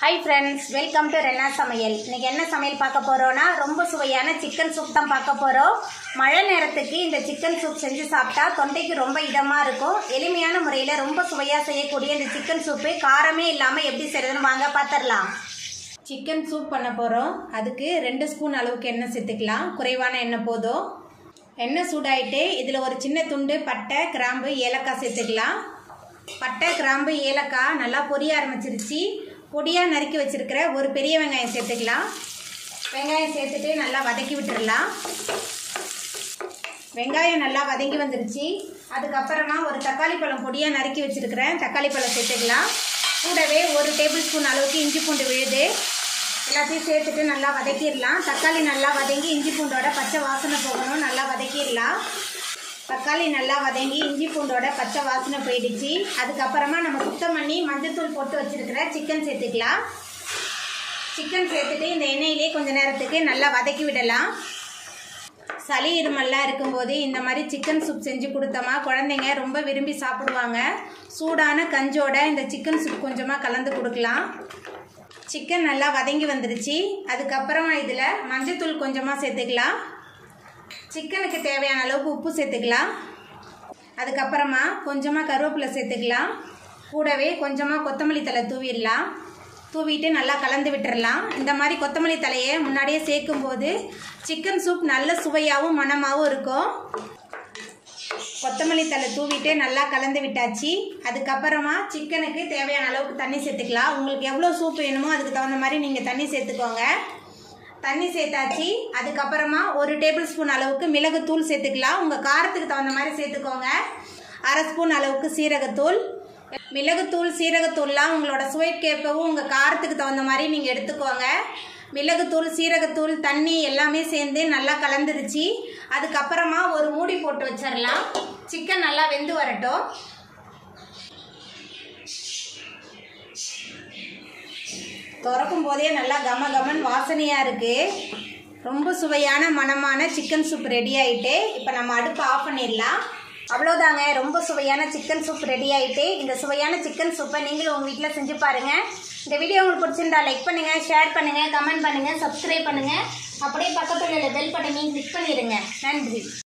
hi friends welcome to Rena சமையல் இன்னைக்கு என்ன சமையல் பார்க்க போகிறோன்னா ரொம்ப சுவையான சிக்கன் சூப் தான் பார்க்க போகிறோம் மழை நேரத்துக்கு இந்த சிக்கன் சூப் செஞ்சு சாப்பிட்டா தொண்டைக்கு ரொம்ப இதமாக இருக்கும் எளிமையான முறையில் ரொம்ப சுவையாக செய்யக்கூடிய இந்த சிக்கன் சூப்பு காரமே இல்லாமல் எப்படி செய்யறதுன்னு வாங்க பார்த்துடலாம் சிக்கன் சூப் பண்ண போகிறோம் அதுக்கு ரெண்டு ஸ்பூன் அளவுக்கு எண்ணெய் சேர்த்துக்கலாம் குறைவான எண்ணெய் போதும் எண்ணெய் சூடாயிட்டு இதில் ஒரு சின்ன துண்டு பட்டை கிராம்பு ஏலக்காய் சேர்த்துக்கலாம் பட்டை கிராம்பு ஏலக்காய் நல்லா பொரிய ஆரம்பிச்சிருச்சு பொடியாக நறுக்கி வச்சிருக்கிற ஒரு பெரிய வெங்காயம் சேர்த்துக்கலாம் வெங்காயம் சேர்த்துட்டு நல்லா வதக்கி விட்டுறலாம் வெங்காயம் நல்லா வதங்கி வந்துருச்சு அதுக்கப்புறமா ஒரு தக்காளி பழம் பொடியாக நறுக்கி வச்சிருக்கிறேன் தக்காளி பழம் சேர்த்துக்கலாம் கூடவே ஒரு டேபிள் ஸ்பூன் அளவுக்கு இஞ்சி பூண்டு விழுது எல்லாத்தையும் சேர்த்துட்டு நல்லா வதக்கிடலாம் தக்காளி நல்லா வதங்கி இஞ்சி பூண்டோட பச்சை வாசனை போகணும் நல்லா வதக்கிடலாம் தக்காளி நல்லா வதங்கி இஞ்சி பூண்டோட பச்சை வாசனை போயிடுச்சு அதுக்கப்புறமா நம்ம சுத்தம் பண்ணி மஞ்சத்தூள் போட்டு வச்சிருக்கிற சிக்கன் சேர்த்துக்கலாம் சிக்கன் சேர்த்துட்டு இந்த எண்ணெயிலே கொஞ்ச நேரத்துக்கு நல்லா வதக்கி விடலாம் சளி இருமல்லாம் இருக்கும்போது இந்த மாதிரி சிக்கன் சூப் செஞ்சு கொடுத்தோமா குழந்தைங்க ரொம்ப விரும்பி சாப்பிடுவாங்க சூடான கஞ்சோட இந்த சிக்கன் சூப் கொஞ்சமாக கலந்து கொடுக்கலாம் சிக்கன் நல்லா வதங்கி வந்துருச்சு அதுக்கப்புறமா இதில் மஞ்சத்தூள் கொஞ்சமாக சேர்த்துக்கலாம் சிக்கனுக்கு தேவையான அளவுக்கு உப்பு சேர்த்துக்கலாம் அதுக்கப்புறமா கொஞ்சமாக கருவேப்பிலை சேர்த்துக்கலாம் கூடவே கொஞ்சமாக கொத்தமல்லி தழை தூவிடலாம் தூவிட்டு நல்லா கலந்து விட்டுறலாம் இந்த மாதிரி கொத்தமல்லி தலையை முன்னாடியே சேர்க்கும்போது சிக்கன் சூப் நல்ல சுவையாகவும் மணமாகவும் இருக்கும் கொத்தமல்லி தழை தூவிட்டு நல்லா கலந்து விட்டாச்சு அதுக்கப்புறமா சிக்கனுக்கு தேவையான அளவுக்கு தண்ணி சேர்த்துக்கலாம் உங்களுக்கு எவ்வளோ சூப் வேணுமோ அதுக்கு தகுந்த மாதிரி நீங்கள் தண்ணி சேர்த்துக்கோங்க தண்ணி சேர்த்தாச்சு அதுக்கப்புறமா ஒரு டேபிள் ஸ்பூன் அளவுக்கு மிளகுத்தூள் சேர்த்துக்கலாம் உங்கள் காரத்துக்கு தகுந்த மாதிரி சேர்த்துக்கோங்க அரை ஸ்பூன் அளவுக்கு சீரகத்தூள் மிளகுத்தூள் சீரகத்தூள்லாம் உங்களோட சுவைக்கேற்பவும் உங்கள் காரத்துக்கு தகுந்த மாதிரி நீங்கள் எடுத்துக்கோங்க மிளகுத்தூள் சீரகத்தூள் தண்ணி எல்லாமே சேர்ந்து நல்லா கலந்துருச்சு அதுக்கப்புறமா ஒரு மூடி போட்டு வச்சிடலாம் சிக்கன் நல்லா வெந்து வரட்டும் திறக்கும் போதே நல்லா கம கமன் வாசனையாக இருக்குது ரொம்ப சுவையான மணமான சிக்கன் சூப் ரெடி ஆகிட்டு இப்போ நம்ம அடுப்பு ஆஃப் பண்ணிடலாம் அவ்வளோதாங்க ரொம்ப சுவையான சிக்கன் சூப் ரெடி ஆகிட்டு இந்த சுவையான சிக்கன் சூப்பை நீங்களும் உங்கள் வீட்டில் செஞ்சு பாருங்கள் இந்த வீடியோ உங்களுக்கு பிடிச்சிருந்தா லைக் பண்ணுங்கள் ஷேர் பண்ணுங்கள் கமெண்ட் பண்ணுங்கள் சப்ஸ்கிரைப் பண்ணுங்கள் அப்படியே பக்கத்தில் உள்ள பெல் பட்டனையும் கிளிக் பண்ணிடுங்க நன்றி